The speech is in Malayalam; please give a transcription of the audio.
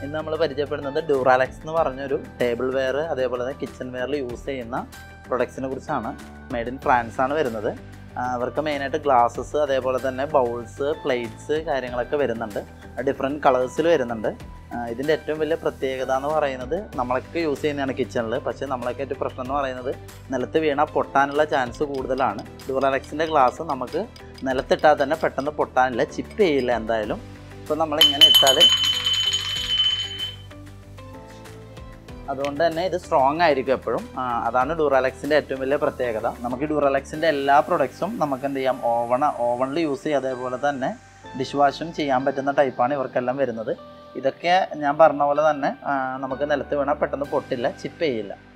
ഇന്ന് നമ്മൾ പരിചയപ്പെടുന്നത് ഡ്യൂറാലക്സ് എന്ന് പറഞ്ഞൊരു ടേബിൾ വെയർ അതേപോലെ തന്നെ കിച്ചൺ വെയറിൽ യൂസ് ചെയ്യുന്ന പ്രൊഡക്ട്സിനെ കുറിച്ചാണ് മെയ്ഡ് ഇൻ ഫ്രാൻസ് ആണ് വരുന്നത് ആ, അവർക്ക് മെയിനായിട്ട് ഗ്ലാസസ് അതേപോലെ തന്നെ ബൗൾസ് പ്ലേറ്റ്സ് കാര്യങ്ങളൊക്കെ വരുന്നുണ്ട് ഡിഫറെൻറ്റ് കളേഴ്സിൽ വരുന്നുണ്ട് ആ, ഇതിൻ്റെ ഏറ്റവും വലിയ പ്രത്യേകത എന്ന് പറയുന്നത് നമ്മളൊക്കെ യൂസ് ചെയ്യുന്നതാണ് കിച്ചണിൽ പക്ഷേ നമ്മളൊക്കെ ഏറ്റവും പ്രശ്നം എന്ന് പറയുന്നത് നിലത്ത് വീണാൽ പൊട്ടാനുള്ള ചാൻസ് കൂടുതലാണ് ഡ്യൂറാലക്സിൻ്റെ ഗ്ലാസ് നമുക്ക് നിലത്തിട്ടാൽ തന്നെ പെട്ടെന്ന് പൊട്ടാനില്ല ചിപ്പ് ചെയ്യില്ല എന്തായാലും ഇപ്പോൾ നമ്മളിങ്ങനെ ഇട്ടാൽ അതുകൊണ്ട് തന്നെ ഇത് സ്ട്രോങ് ആയിരിക്കും എപ്പോഴും ആ, അതാണ് ഡ്യൂറാലക്സിൻ്റെ ഏറ്റവും വലിയ പ്രത്യേകത നമുക്ക് ഡ്യൂറാലക്സിൻ്റെ എല്ലാ പ്രൊഡക്ട്സും നമുക്ക് എന്ത് ചെയ്യാം ഓവൺ ഓവണിൽ യൂസ് ചെയ്യും അതേപോലെ തന്നെ ഡിഷ് വാഷും ചെയ്യാൻ പറ്റുന്ന ടൈപ്പാണ് ഇവർക്കെല്ലാം വരുന്നത് ഇതൊക്കെ ഞാൻ പറഞ്ഞ പോലെ തന്നെ ആ, നമുക്ക് നിലത്ത് വീണാൽ പെട്ടെന്ന് പൊട്ടില്ല ചിപ്പ് ചെയ്യില്ല